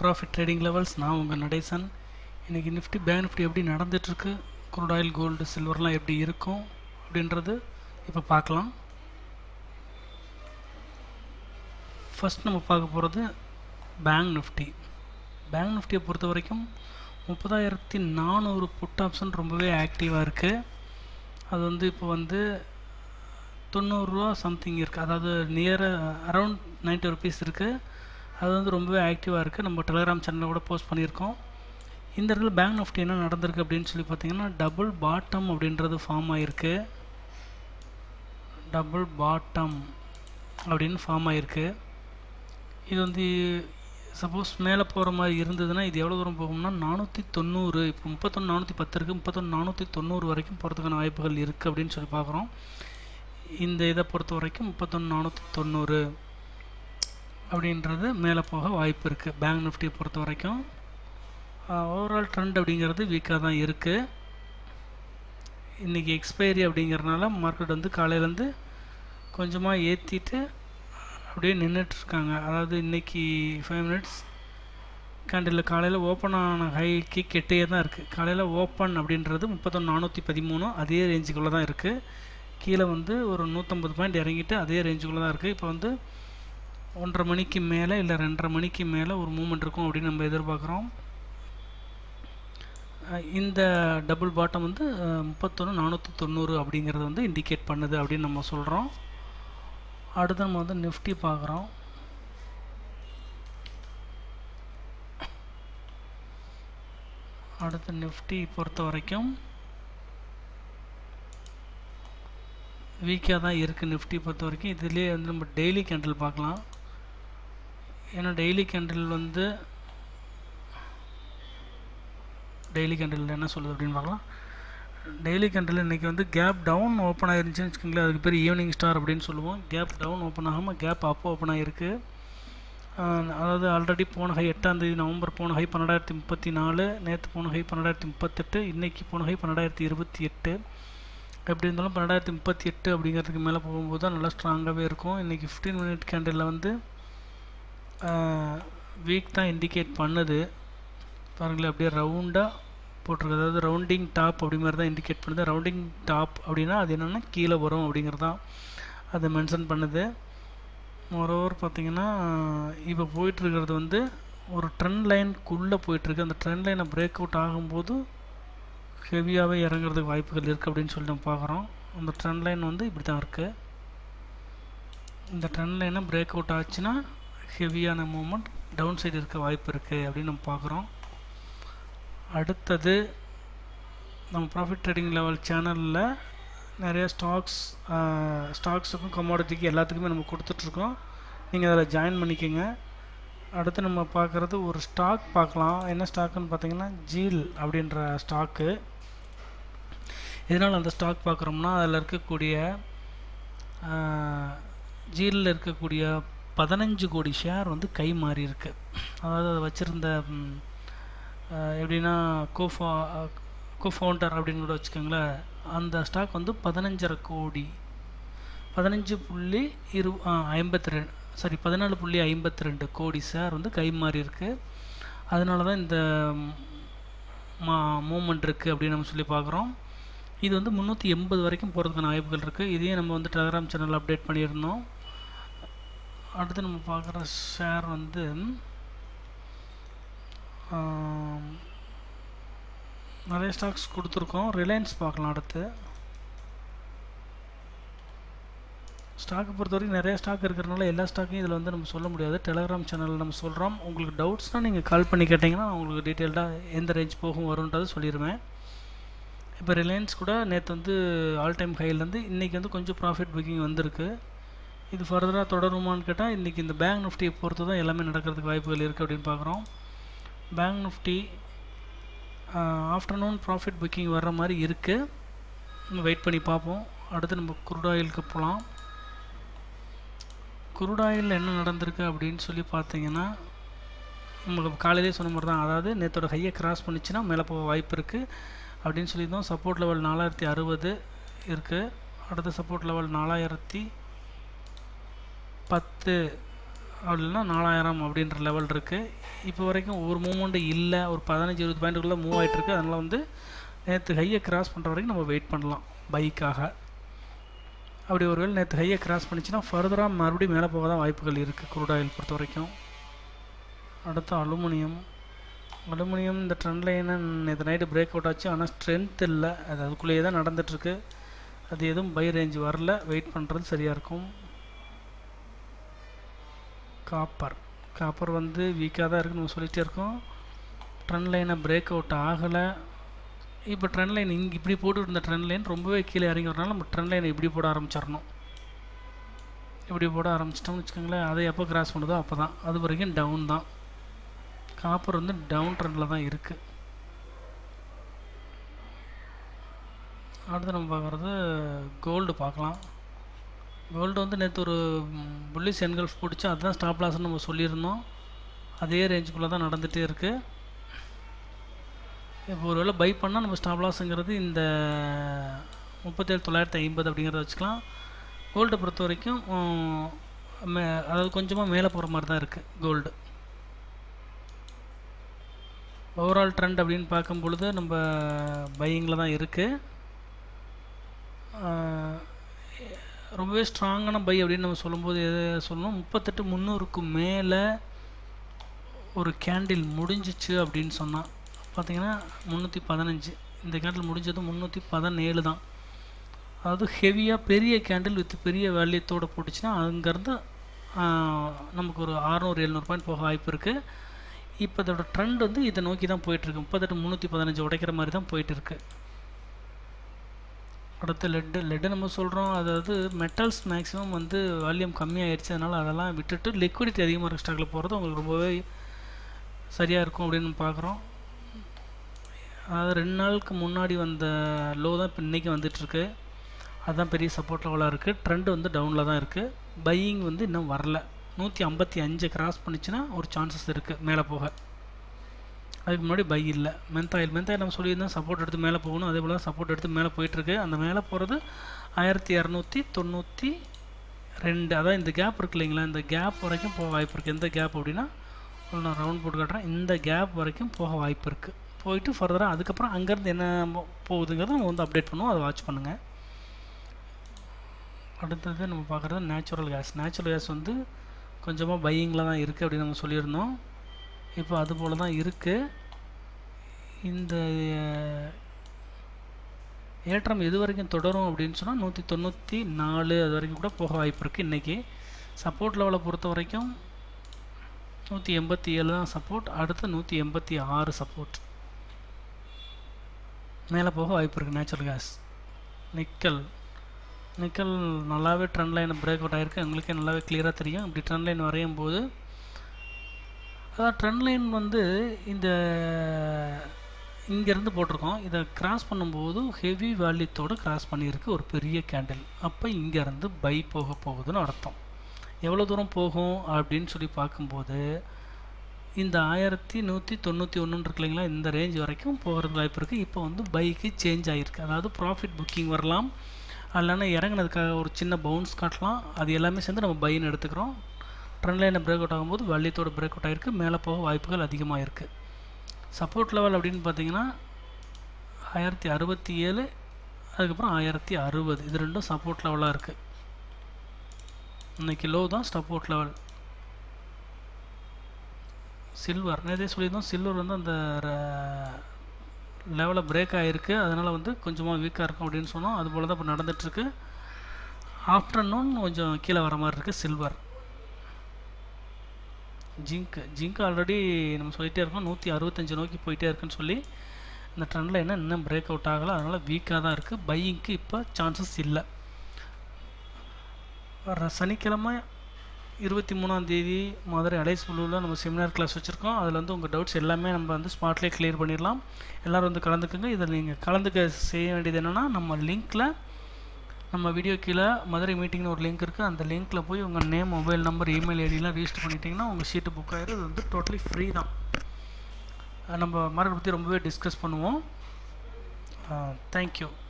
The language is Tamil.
ப்ராஃபிட் ட்ரேடிங் லெவல்ஸ் நான் உங்கள் நடேசன் இன்றைக்கி நிஃப்டி பேங்க் நிஃப்டி எப்படி நடந்துகிட்ருக்கு குரூட் ஆயில் கோல்டு சில்வர்லாம் எப்படி இருக்கும் அப்படின்றது இப்போ பார்க்கலாம் ஃபஸ்ட் நம்ம பார்க்க போகிறது பேங்க் நிஃப்டி பேங்க் நிஃப்டியை பொறுத்த வரைக்கும் முப்பதாயிரத்தி நானூறு புட் ஆப்ஷன் ரொம்பவே ஆக்டிவாக இருக்குது அது வந்து இப்போ வந்து தொண்ணூறுரூவா சம்திங் இருக்குது அதாவது நியர் அரவுண்ட் நைன்ட்டி ருபீஸ் இருக்குது அது வந்து ரொம்பவே ஆக்டிவாக இருக்குது நம்ம டெலிகிராம் சேனலில் கூட போஸ்ட் பண்ணியிருக்கோம் இந்த இடத்துல பேங்க் நிஃப்டி என்ன நடந்திருக்கு அப்படின்னு சொல்லி பார்த்தீங்கன்னா டபுள் பாட்டம் அப்படின்றது ஃபார்ம் ஆகிருக்கு டபுள் பாட்டம் அப்படின்னு ஃபார்ம் ஆகிருக்கு இது வந்து சப்போஸ் மேலே போகிற மாதிரி இருந்ததுன்னா இது எவ்வளோ தூரம் போகும்னா நானூற்றி தொண்ணூறு இப்போ முப்பத்தொன்று நானூற்றி பத்து இருக்குது முப்பத்தொன்று நானூற்றி தொண்ணூறு வரைக்கும் போகிறதுக்கான வாய்ப்புகள் இருக்குது அப்படின்னு சொல்லி பார்க்குறோம் இந்த இதை பொறுத்த வரைக்கும் முப்பத்தொன்று நானூற்றி தொண்ணூறு அப்படின்றது மேலே போக வாய்ப்பு இருக்குது பேங்க் நிஃப்டியை பொறுத்த வரைக்கும் ஓவரால் ட்ரெண்ட் அப்படிங்கிறது வீக்காக தான் இருக்குது இன்றைக்கி எக்ஸ்பைரி அப்படிங்கிறனால மார்க்கெட் வந்து காலையிலேருந்து கொஞ்சமாக ஏற்றிட்டு அப்படியே நின்றுட்டுருக்காங்க அதாவது இன்றைக்கி ஃபைவ் மினிட்ஸ் கேண்டில் காலையில் ஓப்பன் ஆன ஹைக்கு கெட்டே தான் இருக்குது காலையில் ஓப்பன் அப்படின்றது முப்பத்தொன்று நானூற்றி பதிமூணு அதே ரேஞ்சுக்குள்ளே தான் இருக்குது கீழே வந்து ஒரு நூற்றம்பது பாயிண்ட் இறங்கிட்டு அதே ரேஞ்சுக்குள்ளே தான் இருக்குது இப்போ வந்து ஒன்றரை மணிக்கு மேலே இல்லை ரெண்டரை மணிக்கு மேலே ஒரு மூமெண்ட் இருக்கும் அப்படின்னு நம்ம எதிர்பார்க்குறோம் இந்த டபுள் பாட்டம் வந்து முப்பத்தொன்று நானூற்றி தொண்ணூறு அப்படிங்கிறது வந்து இண்டிகேட் பண்ணுது அப்படின்னு நம்ம சொல்கிறோம் அடுத்து நம்ம வந்து நிஃப்டி பார்க்குறோம் அடுத்து நிஃப்டி பொறுத்த வரைக்கும் வீக்காக தான் இருக்குது நிஃப்டி பொறுத்த வரைக்கும் இதுலேயே வந்து நம்ம டெய்லி கேண்டில் பார்க்கலாம் ஏன்னா டெய்லி கேண்டில் வந்து டெய்லி கேண்டில் என்ன சொல்லுது அப்படின்னு பார்க்கலாம் டெய்லி கேண்டில் இன்றைக்கி வந்து கேப் டவுன் ஓப்பன் ஆயிருந்துச்சுன்னு வச்சுக்கோங்களேன் அதுக்கு பேர் ஈவினிங் ஸ்டார் அப்படின்னு சொல்லுவோம் கேப் டவுன் ஓப்பன் ஆகாமல் கேப் அப்போ ஓப்பன் ஆகிருக்கு அதாவது ஆல்ரெடி போன ஹை எட்டாந்தேதி நவம்பர் போன ஹை பன்னெண்டாயிரத்தி முப்பத்தி நாலு நேற்று போன ஹை பன்னெண்டாயிரத்தி முப்பத்தெட்டு இன்றைக்கி போன ஹை பன்னெண்டாயிரத்தி இருபத்தி எட்டு எப்படி இருந்தாலும் பன்னெண்டாயிரத்தி முப்பத்தி எட்டு அப்படிங்கிறதுக்கு மேலே போகும்போது தான் நல்லா ஸ்ட்ராங்காகவே இருக்கும் இன்றைக்கி ஃபிஃப்டீன் மினிட் கேண்டிலில் வந்து வீக் தான் இண்டிகேட் பண்ணுது பாருங்களேன் அப்படியே ரவுண்டாக போட்டிருக்கு அதாவது ரவுண்டிங் டாப் அப்படி மாதிரி தான் இண்டிகேட் பண்ணுது ரவுண்டிங் டாப் அப்படின்னா அது என்னென்னா கீழே வரும் அப்படிங்கிறது தான் அதை மென்ஷன் பண்ணுது மொரோவர் பார்த்திங்கன்னா இப்போ போயிட்டுருக்கிறது வந்து ஒரு ட்ரெண்ட் லைனுக்குள்ளே போயிட்டுருக்கு அந்த ட்ரெண்ட் லைனை பிரேக் அவுட் ஆகும்போது ஹெவியாகவே இறங்குறதுக்கு வாய்ப்புகள் இருக்குது அப்படின்னு சொல்லி நம்ம பார்க்குறோம் அந்த ட்ரெண்ட் லைன் வந்து இப்படி தான் இருக்குது இந்த ட்ரெண்ட் லைனை பிரேக் அவுட் ஆச்சுன்னா ஹெவியான மூமெண்ட் டவுன் சைடு இருக்க வாய்ப்பு இருக்குது அப்படின்னு நம்ம பார்க்குறோம் அடுத்தது நம்ம ப்ராஃபிட் ட்ரேடிங் லெவல் சேனலில் நிறைய ஸ்டாக்ஸ் ஸ்டாக்ஸுக்கும் கமாடிட்டிக்கு எல்லாத்துக்குமே நம்ம கொடுத்துட்ருக்கோம் நீங்கள் அதில் ஜாயின் பண்ணிக்கோங்க அடுத்து நம்ம பார்க்குறது ஒரு ஸ்டாக் பார்க்கலாம் என்ன ஸ்டாக்குன்னு பார்த்தீங்கன்னா ஜீல் அப்படின்ற ஸ்டாக்கு இதனால் அந்த ஸ்டாக் பார்க்குறோம்னா அதில் இருக்கக்கூடிய ஜீலில் இருக்கக்கூடிய பதினஞ்சு கோடி ஷேர் வந்து கை மாறி இருக்கு அதாவது அதை வச்சுருந்த எப்படின்னா கோஃபா கோஃபவுண்டர் அப்படின்னு கூட வச்சுக்கோங்களேன் அந்த ஸ்டாக் வந்து பதினஞ்சரை கோடி பதினஞ்சு புள்ளி இரு ஐம்பத்தி ரெண்டு சாரி பதினாலு புள்ளி ஐம்பத்தி ரெண்டு கோடி ஷேர் வந்து கை மாறி இருக்குது அதனால தான் இந்த மா மூமெண்ட் இருக்குது அப்படின்னு நம்ம சொல்லி பார்க்குறோம் இது வந்து முந்நூற்றி எண்பது வரைக்கும் போகிறதுக்கான வாய்ப்புகள் இருக்குது இதையும் நம்ம வந்து டெலகிராம் சேனல் அப்டேட் பண்ணியிருந்தோம் அடுத்து நம்ம பார்க்குற ஷேர் வந்து நிறைய ஸ்டாக்ஸ் கொடுத்துருக்கோம் ரிலையன்ஸ் பார்க்கலாம் அடுத்து ஸ்டாக்கை பொறுத்த வரைக்கும் நிறைய ஸ்டாக் இருக்கிறனால எல்லா ஸ்டாக்கையும் இதில் வந்து நம்ம சொல்ல முடியாது டெலகிராம் சேனலில் நம்ம சொல்கிறோம் உங்களுக்கு டவுட்ஸ்னால் நீங்கள் கால் பண்ணி கேட்டிங்கன்னா உங்களுக்கு டீட்டெயில்டாக எந்த ரேஞ்ச் போகும் வரும்ன்றது சொல்லிடுவேன் இப்போ ரிலையன்ஸ் கூட நேற்று வந்து ஆல் டைம் ஹைலேருந்து இன்றைக்கி வந்து கொஞ்சம் ப்ராஃபிட் புக்கிங் வந்திருக்கு இது ஃபர்தராக தொடருமான்னு கேட்டால் இன்றைக்கி இந்த பேங்க் நிஃப்டியை பொறுத்து தான் எல்லாமே நடக்கிறதுக்கு வாய்ப்புகள் இருக்குது அப்படின்னு பார்க்குறோம் bank nifty afternoon profit booking வர்ற மாதிரி இருக்குது நம்ம வெயிட் பண்ணி பார்ப்போம் அடுத்து நம்ம குருடாயிலுக்கு போகலாம் குருடாயில் என்ன நடந்திருக்கு அப்படின்னு சொல்லி பார்த்தீங்கன்னா நம்மளுக்கு காலையிலே சொன்ன மாதிரி தான் அதாவது நேற்றோட ஹையை கிராஸ் பண்ணிச்சுன்னா மேலே போக வாய்ப்பு இருக்குது அப்படின்னு சொல்லியிருந்தோம் சப்போர்ட் லெவல் நாலாயிரத்தி அறுபது இருக்குது அடுத்த சப்போர்ட் லெவல் நாலாயிரத்தி பத்து அப்படி இல்லைன்னா நாலாயிரம் அப்படின்ற லெவல் இருக்குது இப்போ வரைக்கும் ஒரு மூமெண்ட்டு இல்லை ஒரு பதினஞ்சு இருபது பாயிண்ட்டுக்குள்ளே மூவ் ஆகிட்டுருக்கு அதனால் வந்து நேற்று ஹையை கிராஸ் பண்ணுற வரைக்கும் நம்ம வெயிட் பண்ணலாம் பைக்காக அப்படி ஒருவேளை நேற்று ஹையை கிராஸ் பண்ணிச்சுன்னா ஃபர்தராக மறுபடியும் மேலே போக தான் வாய்ப்புகள் இருக்குது குரூட் ஆயில் பொறுத்த வரைக்கும் அடுத்து அலுமினியம் அலுமினியம் இந்த ட்ரெண்ட் லைனை நேற்று நைட்டு பிரேக் அவுட் ஆச்சு ஆனால் ஸ்ட்ரென்த் இல்லை அது அதுக்குள்ளேயே தான் நடந்துகிட்ருக்கு அது எதுவும் பை ரேஞ்ச் வரல வெயிட் பண்ணுறது சரியாக இருக்கும் காப்பர் காப்பர் வந்து வீக்காக தான் இருக்குன்னு நம்ம சொல்லிகிட்டே இருக்கோம் ட்ரெண்ட் லைனை பிரேக் அவுட் ஆகலை இப்போ ட்ரெண்ட் லைன் இங்கே இப்படி போட்டு இருந்த ட்ரெண்ட் லைன் ரொம்பவே கீழே இறங்கி வரனால நம்ம ட்ரெண்ட் லைனை இப்படி போட ஆரம்பிச்சிடணும் இப்படி போட ஆரம்பிச்சிட்டோம்னு வச்சுக்கோங்களேன் அதை எப்போ கிராஸ் பண்ணுதோ அப்போ தான் அது வரைக்கும் டவுன் தான் காப்பர் வந்து டவுன் ட்ரெண்டில் தான் இருக்குது அடுத்து நம்ம பார்க்குறது கோல்டு பார்க்கலாம் கோல்டு வந்து நேற்று ஒரு புல்லிஸ் என்கல்ஃப் பிடிச்சி அதுதான் ஸ்டாப் லாஸ்ன்னு நம்ம சொல்லியிருந்தோம் அதே ரேஞ்சுக்குள்ளே தான் நடந்துகிட்டே இருக்குது இப்போ ஒரு வேளை பை பண்ணால் நம்ம ஸ்டாப் லாஸுங்கிறது இந்த முப்பத்தேழு தொள்ளாயிரத்தி ஐம்பது அப்படிங்கிறத வச்சுக்கலாம் கோல்டை பொறுத்த வரைக்கும் மே அதாவது கொஞ்சமாக மேலே போகிற மாதிரி தான் இருக்குது கோல்டு ஓவரால் ட்ரெண்ட் அப்படின்னு பார்க்கும் பொழுது நம்ம பையிங்கில் தான் இருக்குது ரொம்பவே ஸ்ட்ராங்கான பை அப்படின்னு நம்ம சொல்லும்போது எது சொல்லணும் முப்பத்தெட்டு முந்நூறுக்கு மேலே ஒரு கேண்டில் முடிஞ்சிச்சு அப்படின்னு சொன்னால் பார்த்தீங்கன்னா முந்நூற்றி பதினஞ்சு இந்த கேண்டில் முடிஞ்சது முந்நூற்றி பதினேழு தான் அதாவது ஹெவியாக பெரிய கேண்டில் வித் பெரிய வேல்யூத்தோடு போட்டுச்சுன்னா அங்கேருந்து நமக்கு ஒரு அறநூறு எழுநூறு பாயிண்ட் போக வாய்ப்பு இருக்குது இப்போ இதோட ட்ரெண்ட் வந்து இதை நோக்கி தான் போயிட்டுருக்கு முப்பத்தெட்டு முந்நூற்றி பதினஞ்சு உடைக்கிற மாதிரி தான் போயிட்டுருக்கு அடுத்து லெட்டு லெட்டு நம்ம சொல்கிறோம் அதாவது மெட்டல்ஸ் மேக்ஸிமம் வந்து வால்யூம் கம்மியாகிடுச்சு அதனால் அதெல்லாம் விட்டுட்டு லிக்விடிட்டி அதிகமாக இருக்க ஸ்டாக்கில் போகிறது உங்களுக்கு ரொம்பவே சரியாக இருக்கும் அப்படின்னு பார்க்குறோம் அதாவது ரெண்டு நாளுக்கு முன்னாடி வந்த லோ தான் இப்போ இன்றைக்கி வந்துட்டுருக்கு அதுதான் பெரிய சப்போர்ட் லெவலாக இருக்குது ட்ரெண்ட் வந்து டவுனில் தான் இருக்குது பையிங் வந்து இன்னும் வரல நூற்றி ஐம்பத்தி அஞ்சு கிராஸ் பண்ணிச்சுன்னா ஒரு சான்சஸ் இருக்குது மேலே போக அதுக்கு முன்னாடி பை இல்லை மென்தாயில் மென்தாயில் நம்ம சொல்லியிருந்தோம் சப்போர்ட் எடுத்து மேலே போகணும் அதே போல் தான் சப்போர்ட் எடுத்து மேலே போயிட்டுருக்கு அந்த மேலே போகிறது ஆயிரத்தி இரநூத்தி தொண்ணூற்றி ரெண்டு அதான் இந்த கேப் இருக்கு இல்லைங்களா இந்த கேப் வரைக்கும் போக வாய்ப்பு இருக்குது எந்த கேப் அப்படின்னா நான் ரவுண்ட் போட்டு காட்டுறேன் இந்த கேப் வரைக்கும் போக வாய்ப்பு இருக்குது போயிட்டு ஃபர்தராக அதுக்கப்புறம் அங்கேருந்து என்ன போகுதுங்கிறத நம்ம வந்து அப்டேட் பண்ணுவோம் அதை வாட்ச் பண்ணுங்கள் அடுத்தது நம்ம பார்க்குறது நேச்சுரல் கேஸ் நேச்சுரல் கேஸ் வந்து கொஞ்சமாக பையிங்கில் தான் இருக்குது அப்படின்னு நம்ம சொல்லியிருந்தோம் இப்போ அது போல் தான் இருக்குது இந்த ஏற்றம் எது வரைக்கும் தொடரும் அப்படின்னு சொன்னால் நூற்றி தொண்ணூற்றி நாலு அது வரைக்கும் கூட போக வாய்ப்பு இருக்குது இன்றைக்கி சப்போர்ட் லெவலை பொறுத்த வரைக்கும் நூற்றி எண்பத்தி ஏழு தான் சப்போர்ட் அடுத்து நூற்றி எண்பத்தி ஆறு சப்போர்ட் மேலே போக வாய்ப்பு இருக்குது நேச்சுரல் கேஸ் நிக்கல் நிக்கல் நல்லாவே ட்ரெண்ட் லைன் பிரேக் அவுட் ஆகிருக்கு எங்களுக்கே நல்லாவே கிளியராக தெரியும் இப்படி ட்ரெண்ட் லைன் வரையும் போது அதான் ட்ரெண்ட் லைன் வந்து இந்த இங்கேருந்து போட்டிருக்கோம் இதை கிராஸ் பண்ணும்போது ஹெவி வேல்யூத்தோடு கிராஸ் பண்ணியிருக்கு ஒரு பெரிய கேண்டில் அப்போ இங்கேருந்து பை போக போகுதுன்னு அர்த்தம் எவ்வளோ தூரம் போகும் அப்படின்னு சொல்லி பார்க்கும்போது இந்த ஆயிரத்தி நூற்றி தொண்ணூற்றி ஒன்று இருக்கு இல்லைங்களா இந்த ரேஞ்ச் வரைக்கும் போகிறது வாய்ப்பு இருக்குது இப்போ வந்து பைக்கு சேஞ்ச் ஆகிருக்கு அதாவது ப்ராஃபிட் புக்கிங் வரலாம் இல்லைன்னா இறங்கினதுக்காக ஒரு சின்ன பவுன்ஸ் காட்டலாம் அது எல்லாமே சேர்ந்து நம்ம பைன்னு எடுத்துக்கிறோம் ட்ரெண்ட் லைனை பிரேக் அவுட் ஆகும்போது வள்ளியத்தோட பிரேக் அவுட் ஆகிருக்கு மேலே போக வாய்ப்புகள் அதிகமாக இருக்குது சப்போர்ட் லெவல் அப்படின்னு பார்த்தீங்கன்னா ஆயிரத்தி அறுபத்தி ஏழு அதுக்கப்புறம் ஆயிரத்தி அறுபது இது ரெண்டும் சப்போர்ட் லெவலாக இருக்குது இன்றைக்கி லோ தான் சப்போர்ட் லெவல் சில்வர் நேரே சொல்லியிருந்தோம் சில்வர் வந்து அந்த லெவலில் பிரேக் ஆகிருக்கு அதனால் வந்து கொஞ்சமாக வீக்காக இருக்கும் அப்படின்னு சொன்னோம் அது போல் தான் இப்போ நடந்துகிட்ருக்கு ஆஃப்டர்நூன் கொஞ்சம் கீழே வர மாதிரி இருக்குது சில்வர் ஜிங்க் ஜிங்க் ஆல்ரெடி நம்ம சொல்லிகிட்டே இருக்கோம் நூற்றி அறுபத்தஞ்சு நோக்கி போயிட்டே இருக்குன்னு சொல்லி இந்த ட்ரெண்டில் என்ன இன்னும் பிரேக் அவுட் ஆகலை அதனால் வீக்காக தான் இருக்குது பையிங்க்கு இப்போ சான்சஸ் இல்லை வர சனிக்கிழமை இருபத்தி மூணாந்தேதி மதுரை அலைஸ் புல்லூரில் நம்ம செமினார் கிளாஸ் வச்சுருக்கோம் அதில் வந்து உங்கள் டவுட்ஸ் எல்லாமே நம்ம வந்து ஸ்பாட்லேயே கிளியர் பண்ணிடலாம் எல்லோரும் வந்து கலந்துக்குங்க இதில் நீங்கள் கலந்துக்க செய்ய வேண்டியது என்னென்னா நம்ம லிங்க்கில் நம்ம வீடியோ கீழே மதுரை மீட்டிங்னு ஒரு லிங்க் இருக்குது அந்த லிங்க்கில் போய் உங்கள் நேம் மொபைல் நம்பர் இமெயில் ஐடியெலாம் ரிஜிஸ்டர் பண்ணிட்டீங்கன்னா உங்கள் ஷீட்டு புக் ஆயிரும் இது வந்து டோட்டலி ஃப்ரீ தான் நம்ம மதுரை பற்றி ரொம்பவே டிஸ்கஸ் பண்ணுவோம் தேங்க்யூ